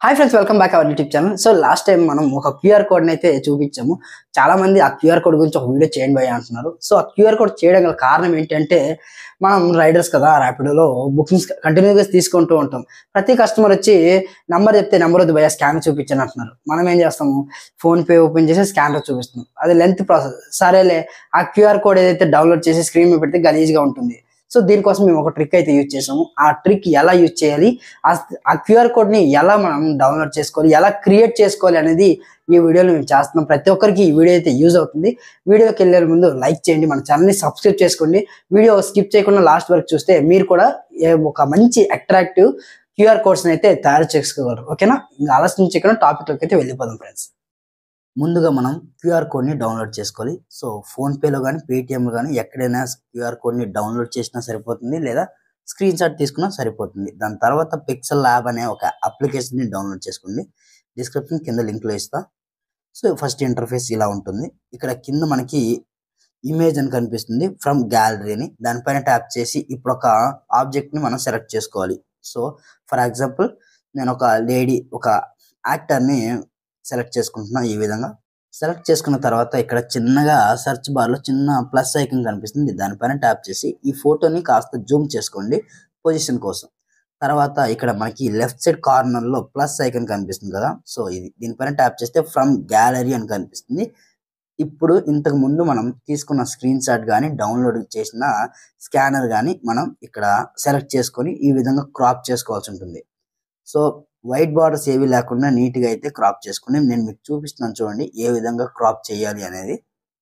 hi friends welcome back our YouTube channel so last time మనం ఒక QR code అయితే చూపించాము చాలా మంది ఆ క్యూఆర్ కోడ్ గురించి ఒక వీడియో చేయండి భయ్య అంటున్నారు సో ఆ క్యూఆర్ కోడ్ చేయడం గల కారణం ఏంటంటే మనం రైడర్స్ కదా ర్యాపిడోలో బుకింగ్స్ కంటిన్యూగా తీసుకుంటూ ఉంటాం ప్రతి కస్టమర్ వచ్చి నంబర్ చెప్తే నెంబర్ వద్దు భయ్య స్కానర్ చూపించండి అంటున్నారు మనం ఏం చేస్తాము ఫోన్ పే ఓపెన్ చేసి స్కానర్ చూపిస్తున్నాం అది లెంత్ ప్రాసెస్ సరేలే ఆ క్యూఆర్ కోడ్ ఏదైతే డౌన్లోడ్ చేసి స్క్రీన్ మీద పెడితే గలీజ్గా ఉంటుంది సో దీనికోసం మేము ఒక ట్రిక్ అయితే యూజ్ చేసాము ఆ ట్రిక్ ఎలా యూజ్ చేయాలి ఆ- ఆ క్యూఆర్ కోడ్ ని ఎలా మనం డౌన్లోడ్ చేసుకోవాలి ఎలా క్రియేట్ చేసుకోవాలి అనేది ఈ వీడియోలో మేము చేస్తున్నాం ప్రతి ఒక్కరికి ఈ వీడియో అయితే యూజ్ అవుతుంది వీడియోకి వెళ్ళే ముందు లైక్ చేయండి మన ఛానల్ ని సబ్స్క్రైబ్ చేసుకోండి వీడియో స్కిప్ చేయకుండా లాస్ట్ వరకు చూస్తే మీరు కూడా ఏ- ఒక మంచి అట్రాక్టివ్ క్యూఆర్ కోడ్స్ అయితే తయారు చేసుకోగలరు ఓకేనా ఇంకా ఆలస్యం చేయకుండా టాపిక్ లోకి అయితే వెళ్ళిపోదాం ఫ్రెండ్స్ ముందుగా మనం క్యూఆర్ కోడ్ని డౌన్లోడ్ చేసుకోవాలి సో ఫోన్పేలో కానీ పేటిఎంలో కానీ ఎక్కడైనా క్యూఆర్ కోడ్ని డౌన్లోడ్ చేసినా సరిపోతుంది లేదా స్క్రీన్ షాట్ తీసుకున్నా సరిపోతుంది దాని తర్వాత పిక్సెల్ ల్యాబ్ అనే ఒక అప్లికేషన్ని డౌన్లోడ్ చేసుకోండి డిస్క్రిప్షన్ కింద లింక్లో ఇస్తా సో ఫస్ట్ ఇంటర్ఫేస్ ఇలా ఉంటుంది ఇక్కడ కింద మనకి ఇమేజ్ అని కనిపిస్తుంది ఫ్రమ్ గ్యాలరీ అని దానిపైన ట్యాప్ చేసి ఇప్పుడు ఒక ఆబ్జెక్ట్ని మనం సెలెక్ట్ చేసుకోవాలి సో ఫర్ ఎగ్జాంపుల్ నేను ఒక లేడీ ఒక యాక్టర్ని సెలెక్ట్ చేసుకుంటున్నా ఈ విధంగా సెలెక్ట్ చేసుకున్న తర్వాత ఇక్కడ చిన్నగా సెర్చ్ బార్లో చిన్న ప్లస్ ఐకన్ కనిపిస్తుంది దానిపైన ట్యాప్ చేసి ఈ ఫోటోని కాస్త జూమ్ చేసుకోండి పొజిషన్ కోసం తర్వాత ఇక్కడ మనకి లెఫ్ట్ సైడ్ కార్నర్ లో ప్లస్ ఐకన్ కనిపిస్తుంది కదా సో ఇది దీనిపైన ట్యాప్ చేస్తే ఫ్రమ్ గ్యాలరీ అని కనిపిస్తుంది ఇప్పుడు ఇంతకు ముందు మనం తీసుకున్న స్క్రీన్ షాట్ కానీ డౌన్లోడ్ చేసిన స్కానర్ కానీ మనం ఇక్కడ సెలెక్ట్ చేసుకొని ఈ విధంగా క్రాప్ చేసుకోవాల్సి ఉంటుంది సో వైట్ బార్డర్స్ ఏవి లేకుండా నీట్ గా అయితే క్రాప్ చేసుకుని నేను మీకు చూపిస్తున్నాను చూడండి ఏ విధంగా క్రాప్ చేయాలి అనేది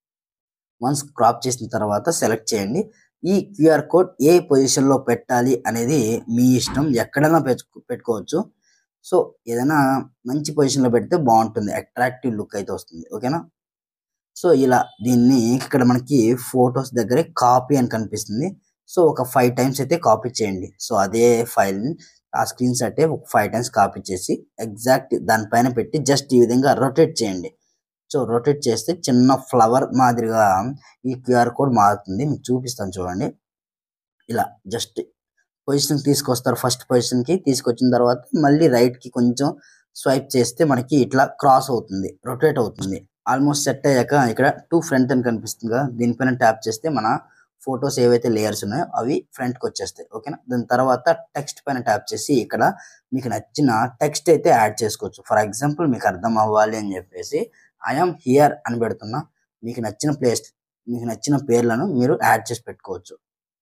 వన్స్ క్రాప్ చేసిన తర్వాత సెలెక్ట్ చేయండి ఈ క్యూఆర్ కోడ్ ఏ పొజిషన్ లో పెట్టాలి అనేది మీ ఇష్టం ఎక్కడైనా పెట్టు- పెట్టుకోవచ్చు సో ఏదైనా మంచి పొజిషన్ లో పెడితే బాగుంటుంది అట్రాక్టివ్ లుక్ అయితే వస్తుంది ఓకేనా సో ఇలా దీన్ని ఇక్కడ మనకి ఫొటోస్ దగ్గరే కాపీ అని కనిపిస్తుంది సో ఒక ఫైవ్ టైమ్స్ అయితే కాపీ చేయండి సో అదే ఫైల్ ఆ స్క్రీన్ షాట్ ఒక ఫైవ్ టైమ్స్ కాపీ చేసి ఎగ్జాక్ట్ దానిపైన పెట్టి జస్ట్ ఈ విధంగా రొటేట్ చేయండి సో రొటేట్ చేస్తే చిన్న ఫ్లవర్ మాదిరిగా ఈ క్యూఆర్ కోడ్ మారుతుంది మీకు చూపిస్తాను చూడండి ఇలా జస్ట్ పొజిషన్ తీసుకొస్తారు ఫస్ట్ పొజిషన్ కి తీసుకొచ్చిన తర్వాత మళ్ళీ రైట్ కి కొంచెం స్వైప్ చేస్తే మనకి ఇట్లా క్రాస్ అవుతుంది రొటేట్ అవుతుంది ఆల్మోస్ట్ సెట్ అయ్యాక ఇక్కడ టూ ఫ్రంట్ అని కనిపిస్తుంది కదా దీనిపైన ట్యాప్ చేస్తే మన ఫొటోస్ ఏవైతే లేయర్స్ ఉన్నాయో అవి ఫ్రంట్ కి వచ్చేస్తాయి ఓకేనా దాని తర్వాత టెక్స్ట్ పైన ట్యాప్ చేసి ఇక్కడ మీకు నచ్చిన టెక్స్ట్ అయితే యాడ్ చేసుకోవచ్చు ఫర్ ఎగ్జాంపుల్ మీకు అర్థం అవ్వాలి అని చెప్పేసి ఐఎమ్ హియర్ అని పెడుతున్నా మీకు నచ్చిన ప్లేస్ మీకు నచ్చిన పేర్లను మీరు యాడ్ చేసి పెట్టుకోవచ్చు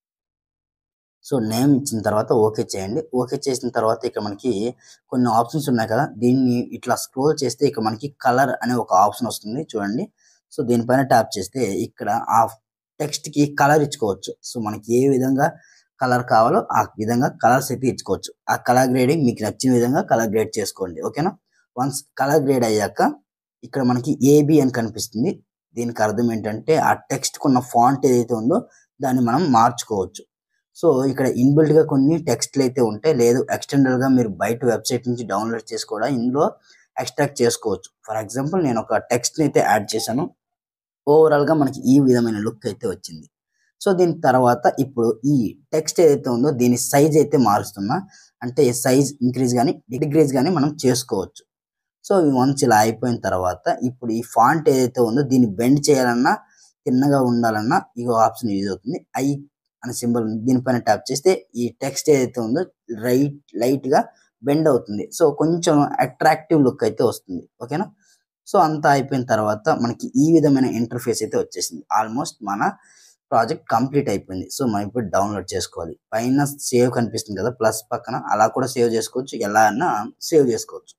సో నేమ్ ఇచ్చిన తర్వాత ఓకే చేయండి ఓకే చేసిన తర్వాత ఇక్కడ మనకి కొన్ని ఆప్షన్స్ ఉన్నాయి కదా దీన్ని ఇట్లా స్క్రోల్ చేస్తే ఇక్కడ మనకి కలర్ అనే ఒక ఆప్షన్ వస్తుంది చూడండి సో దీనిపైన ట్యాప్ చేస్తే ఇక్కడ ఆ టెక్స్ట్ కి కలర్ ఇచ్చుకోవచ్చు సో మనకి ఏ విధంగా కలర్ కావాలో ఆ విధంగా కలర్స్ అయితే ఇచ్చుకోవచ్చు ఆ కలర్ గ్రేడింగ్ మీకు నచ్చిన విధంగా కలర్ గ్రేడ్ చేసుకోండి ఓకేనా వన్స్ కలర్ గ్రేడ్ అయ్యాక ఇక్కడ మనకి ఏబి అని కనిపిస్తుంది దీనికి అర్థం ఏంటంటే ఆ టెక్స్ట్ కున్న ఫాంట్ ఏదైతే ఉందో దాన్ని మనం మార్చుకోవచ్చు సో ఇక్కడ ఇన్బిల్ట్ గా కొన్ని టెక్స్ట్లు అయితే ఉంటాయి లేదు ఎక్స్టెండర్ గా మీరు బయట వెబ్సైట్ నుంచి డౌన్లోడ్ చేసి కూడా ఇందులో ఎక్స్ట్రాక్ట్ చేసుకోవచ్చు ఫర్ ఎగ్జాంపుల్ నేను ఒక టెక్స్ట్ అయితే యాడ్ చేశాను ఓవరాల్ గా మనకి ఈ విధమైన లుక్ అయితే వచ్చింది సో దీని తర్వాత ఇప్పుడు ఈ టెక్స్ట్ ఏదైతే ఉందో దీని సైజ్ అయితే మారుస్తున్నా అంటే సైజ్ ఇంక్రీజ్ కానీ డిక్రీజ్ కానీ మనం చేసుకోవచ్చు సో వన్స్ ఇలా అయిపోయిన తర్వాత ఇప్పుడు ఈ ఫాంట్ ఏదైతే ఉందో దీన్ని బెండ్ చేయాలన్నా తిన్నగా ఉండాలన్నా ఈ ఆప్షన్ యూజ్ అవుతుంది ఐ అనే సింబల్ దీనిపైన ట్యాప్ చేస్తే ఈ టెక్స్ట్ ఏదైతే ఉందో రైట్ లైట్ గా బెండ్ అవుతుంది సో కొంచెం అట్రాక్టివ్ లుక్ అయితే వస్తుంది ఓకేనా సో అంతా అయిపోయిన తర్వాత మనకి ఈ విధమైన ఇంటర్ఫేస్ అయితే వచ్చేసింది ఆల్మోస్ట్ మన ప్రాజెక్ట్ కంప్లీట్ అయిపోయింది సో మనం ఇప్పుడు డౌన్లోడ్ చేసుకోవాలి పైన సేవ్ కనిపిస్తుంది కదా ప్లస్ పక్కన అలా కూడా సేవ్ చేసుకోవచ్చు ఎలా అన్నా సేవ్ చేసుకోవచ్చు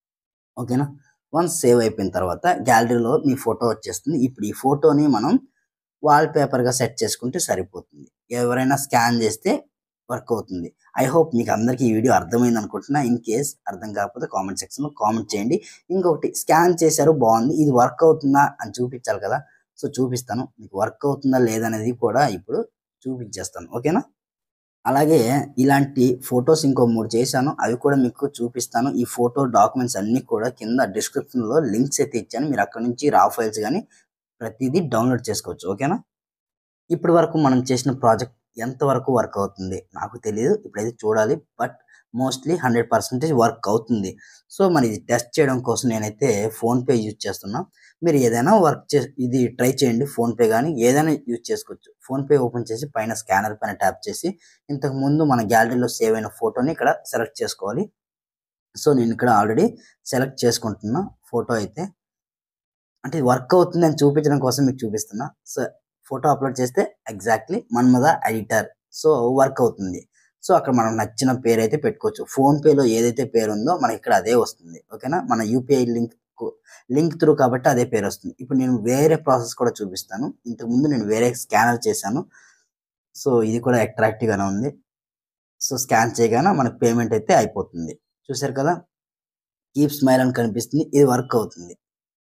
ఓకేనా వన్స్ సేవ్ అయిపోయిన తర్వాత గ్యాలరీలో మీ ఫోటో వచ్చేస్తుంది ఇప్పుడు ఈ ఫోటోని మనం వాల్ పేపర్ గా సెట్ చేసుకుంటే సరిపోతుంది ఎవరైనా స్కాన్ చేస్తే వర్క్ అవుతుంది ఐ హోప్ మీకు అందరికీ ఈ వీడియో అర్థమైంది అనుకుంటున్నా ఇన్ కేస్ అర్థం కాకపోతే కామెంట్ సెక్షన్ లో కామెంట్ చేయండి ఇంకొకటి స్కాన్ చేశారు బాగుంది ఇది వర్క్ అవుతుందా అని చూపించాలి కదా సో చూపిస్తాను మీకు వర్క్ అవుతుందా లేదనేది కూడా ఇప్పుడు చూపించేస్తాను ఓకేనా అలాగే ఇలాంటి ఫొటోస్ ఇంకో మూడు చేశాను అవి కూడా మీకు చూపిస్తాను ఈ ఫోటో డాక్యుమెంట్స్ అన్ని కూడా కింద డిస్క్రిప్షన్ లో లింక్స్ అయితే ఇచ్చాను మీరు అక్కడ నుంచి రా ఫైల్స్ కానీ ప్రతిదీ డౌన్లోడ్ చేసుకోవచ్చు ఓకేనా ఇప్పటి వరకు మనం చేసిన ప్రాజెక్ట్ ఎంత వరకు వర్క్ అవుతుంది నాకు తెలియదు ఇప్పుడైతే చూడాలి but mostly hundred percentage work అవుతుంది సో మరి ఇది టెస్ట్ చేయడం కోసం నేనైతే ఫోన్పే యూజ్ చేస్తున్నా మీరు ఏదైనా వర్క్ చే ఇది ట్రై చేయండి ఫోన్పే కానీ ఏదైనా యూజ్ చేసుకోవచ్చు ఫోన్పే ఓపెన్ చేసి పైన స్కానర్ పైన ట్యాప్ చేసి ఇంతకు ముందు మన గ్యాలరీలో సేవ్ అయిన ఫోటోని ఇక్కడ సెలెక్ట్ చేసుకోవాలి సో నేను ఇక్కడ ఆల్రెడీ సెలెక్ట్ చేసుకుంటున్నా ఫోటో అయితే అంటే వర్క్ అవుతుంది అని చూపించడం కోసం మీకు చూపిస్తున్నా సో ఫోటో అప్లోడ్ చేస్తే ఎగ్జాక్ట్లీ మన్మద ఎడిటర్ సో వర్క్ అవుతుంది సో అక్కడ మనం నచ్చిన పేరు అయితే పెట్టుకోవచ్చు ఫోన్ పేలో ఏదైతే పేరు ఉందో మనకి ఇక్కడ అదే వస్తుంది ఓకేనా మన యూపీఐ లింక్ లింక్ త్రూ కాబట్టి అదే పేరు వస్తుంది ఇప్పుడు నేను వేరే ప్రాసెస్ కూడా చూపిస్తాను ఇంతకుముందు నేను వేరే స్కానర్ చేశాను సో ఇది కూడా attractive గానే ఉంది సో స్కాన్ చేయగానే మనకు పేమెంట్ అయితే అయిపోతుంది చూసారు కదా కీప్ స్మైల్ అని కనిపిస్తుంది ఇది వర్క్ అవుతుంది